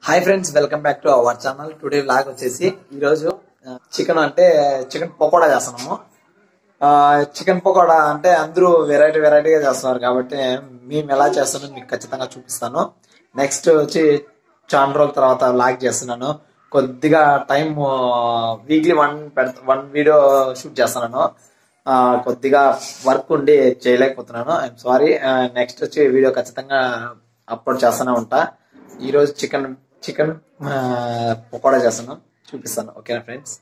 hi friends welcome back to our channel today vlog వచ్చేసి ఈరోజు chicken అంటే chicken pakoda చేస్తున్నాము చికెన్ పకోడా అంటే అందరూ వెరైటీ వెరైటీగా చేస్తున్నారు కాబట్టి మేము ఎలా చేస్తామో మీకు ఖచ్చితంగా చూపిస్తాను నెక్స్ట్ వచ్చి చాలా రోజుల తర్వాత వ్లాగ్ చేస్తున్నాను కొద్దిగా టైం వీక్లీ వన్ పెడతా వన్ వీడియో షూట్ చేస్తున్నాను ఆ, కొద్దిగా వర్క్ ఉండి చేయలేకపోతున్నాను ఐఎమ్ సారీ నెక్స్ట్ వచ్చి వీడియో ఖచ్చితంగా అప్లోడ్ చేస్తూనే ఉంటా ఈ రోజు చికెన్ చికెన్ పకోడా చేస్తున్నాం చూపిస్తాను ఓకేనా ఫ్రెండ్స్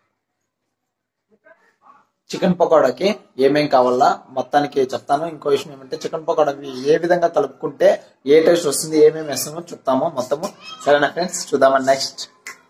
చికెన్ పకోడాకి ఏమేం కావాలా మొత్తానికి చెప్తాను ఇంకో విషయం ఏమంటే చికెన్ పకోడా ఏ విధంగా కలుపుకుంటే ఏ టేస్ట్ వస్తుంది ఏమేమి వేస్తామో చెప్తాము మొత్తము సరేనా ఫ్రెండ్స్ చూద్దామా నెక్స్ట్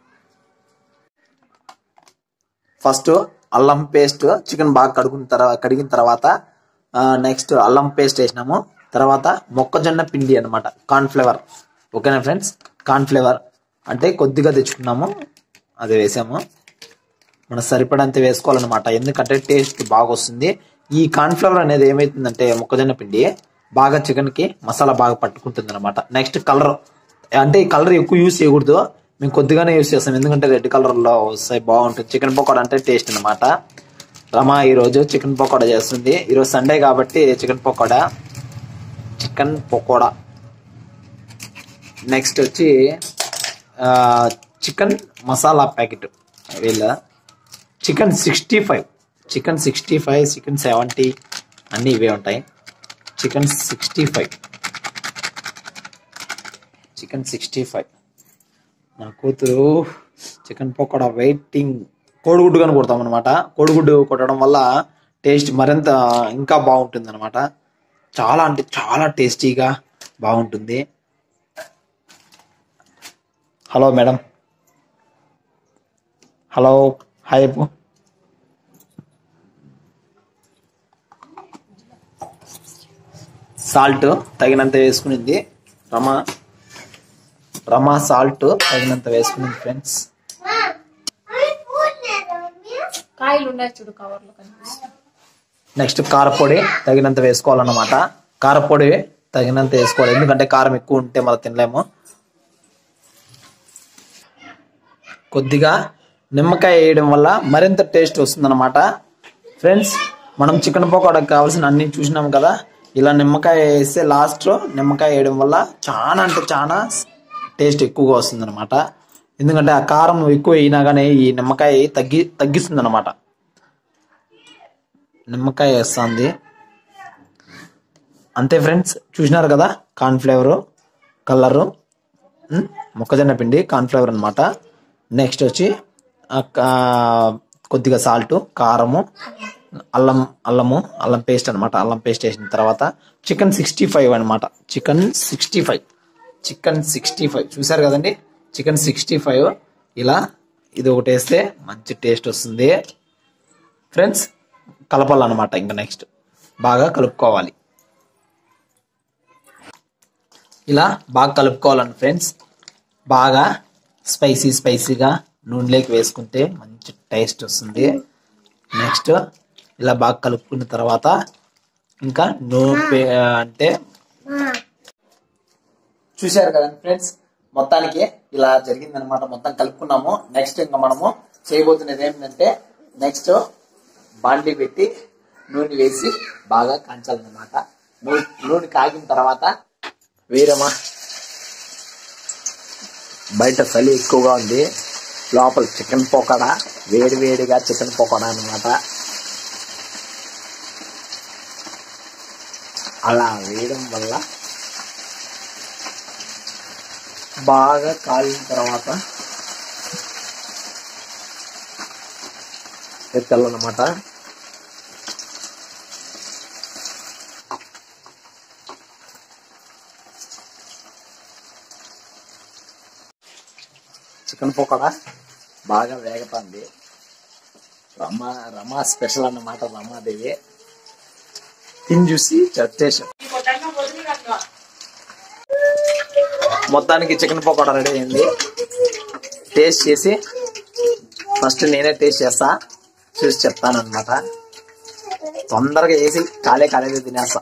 ఫస్ట్ అల్లం పేస్ట్ చికెన్ బాగా కడుగున తర్వాత కడిగిన తర్వాత నెక్స్ట్ అల్లం పేస్ట్ వేసినాము తర్వాత మొక్కజొన్న పిండి అనమాట కార్న్ ఫ్లేవర్ ఓకేనా ఫ్రెండ్స్ కార్న్ ఫ్లేవర్ అంటే కొద్దిగా తెచ్చుకున్నాము అది వేసాము మన సరిపడంత వేసుకోవాలన్నమాట ఎందుకంటే టేస్ట్ బాగా వస్తుంది ఈ కార్న్ ఫ్లేవర్ అనేది ఏమైతుందంటే మొక్కజొన్న పిండి బాగా చికెన్ కి మసాలా బాగా పట్టుకుంటుంది అనమాట నెక్స్ట్ కలర్ అంటే ఈ కలర్ ఎక్కువ యూస్ చేయకూడదు మేము కొద్దిగానే యూస్ చేస్తాం ఎందుకంటే రెడ్ కలర్ లో వస్తాయి బాగుంటుంది చికెన్ పకోడా అంటే టేస్ట్ అనమాట రమా ఈ రోజు చికెన్ పకోడా చేస్తుంది ఈరోజు సండే కాబట్టి chicken pakoda chicken pakoda next వచ్చి చికెన్ మసాలా ప్యాకెట్ వీళ్ళ chicken sixty five chicken sixty five chicken seventy అన్నీ ఇవే ఉంటాయి chicken sixty five chicken sixty five నా కూతురు చికెన్ పకోడా వెయిటింగ్ కోడిగుడ్డు కానీ కొడతాం అనమాట కోడిగుడ్డు కొట్టడం వల్ల టేస్ట్ మరింత ఇంకా బాగుంటుంది అనమాట చాలా అంటే చాలా టేస్టీగా బాగుంటుంది హలో మేడం హలో హాయ్ చెప్పు సాల్ట్ తగినంత వేసుకునింది రమా రమా సాల్ట్ తగినంత వేసుకునింది ఫ్రెండ్స్ కాయలు ఉన్నాయి చూడు కవర్ లో కనిపిస్తుంది నెక్స్ట్ కారపొడి తగినంత వేసుకోవాలన్నమాట కారపొడి తగినంత వేసుకోవాలి ఎందుకంటే కారం ఎక్కువ ఉంటే మనం తినలేము కొద్దిగా నిమ్మకాయ వేయడం వల్ల మరింత టేస్ట్ వస్తుందన్నమాట ఫ్రెండ్స్ మనం చికెన్ పకోడాకి కావాల్సిన అన్ని చూసినాం కదా ఇలా నిమ్మకాయ వేస్తే లాస్ట్లో నిమ్మకాయ వేయడం వల్ల చాలా అంటే చాలా టేస్ట్ ఎక్కువగా వస్తుందన్నమాట ఎందుకంటే ఆ కారం ఎక్కువ అయినా కానీ ఈ నిమ్మకాయ తగ్గి తగ్గిస్తుంది అనమాట నిమ్మకాయ వేస్తుంది అంతే ఫ్రెండ్స్ చూసినారు కదా కార్న్ ఫ్లేవరు కలరు ఉమ్, మొక్కజొన్న పిండి కార్న్ ఫ్లేవర్ అనమాట నెక్స్ట్ వచ్చి ఆ కా- కొద్దిగా సాల్ట్ కారము అల్లం అల్లము అల్లం పేస్ట్ అనమాట అల్లం పేస్ట్ వేసిన తర్వాత చికెన్ సిక్స్టీ ఫైవ్ అనమాట chicken sixty five chicken sixty five చూసారు కదండి చికెన్ సిక్స్టీ ఫైవ్ ఇలా ఇది ఒకటి వేస్తే మంచి టేస్ట్ వస్తుంది ఫ్రెండ్స్ కలపాలన్నమాట ఇంకా నెక్స్ట్ బాగా కలుపుకోవాలి ఇలా బాగా కలుపుకోవాలండి ఫ్రెండ్స్ బాగా స్పైసీ స్పైసీగా నూనెలోకి వేసుకుంటే మంచి టేస్ట్ వస్తుంది నెక్స్ట్ ఇలా బాగా కలుపుకున్న తర్వాత ఇంకా నూనె అంటే చూశారు కదండి ఫ్రెండ్స్ మొత్తానికి ఇలా జరిగిందనమాట మొత్తం కలుపుకున్నాము నెక్స్ట్ ఇంకా మనము చేయబోతున్నది ఏంటంటే నెక్స్ట్ బాండ్లీ పెట్టి నూనె వేసి బాగా కాంచాలన్నమాట నూనె నూనె కాగిన తర్వాత వేరమా బయట చలి ఎక్కువగా ఉంది లోపల చికెన్ పకోడా వేడి వేడిగా చికెన్ పకోడా అన్నమాట అలా వేయడం వల్ల బాగా కాలిన తర్వాత ఎత్తాలన్నమాట చికెన్ పకోడా బాగా వేగతుంది రమ రమా స్పెషల్ అన్నమాట రమాదేవి తిని చూసి చట్టేశాం మొత్తానికి చికెన్ పకోడా రెడీ అయింది టేస్ట్ చేసి ఫస్ట్ నేనే టేస్ట్ చేస్తా చూసి చెప్తాను అనమాట తొందరగా వేసి కాలే కాలేదు తినేస్తా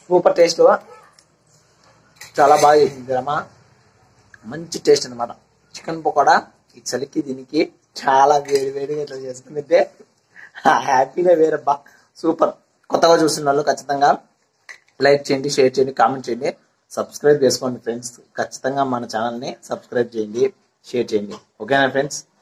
సూపర్ టేస్ట్ చాలా బాగా చేసింది రమ మంచి టేస్ట్ అన్నమాట చికెన్ పకోడా ఈ చలికి దీనికి చాలా వేడి వేడిగా ఇట్లా చేసుకుని తింటే హ్యాపీగా వేరబ్బా సూపర్ కొత్తగా చూస్తున్న వాళ్ళు ఖచ్చితంగా లైక్ చేయండి షేర్ చేయండి కామెంట్ చేయండి సబ్స్క్రైబ్ చేసుకోండి ఫ్రెండ్స్ ఖచ్చితంగా మన ఛానల్ని సబ్స్క్రైబ్ చేయండి షేర్ చేయండి ఓకేనా ఫ్రెండ్స్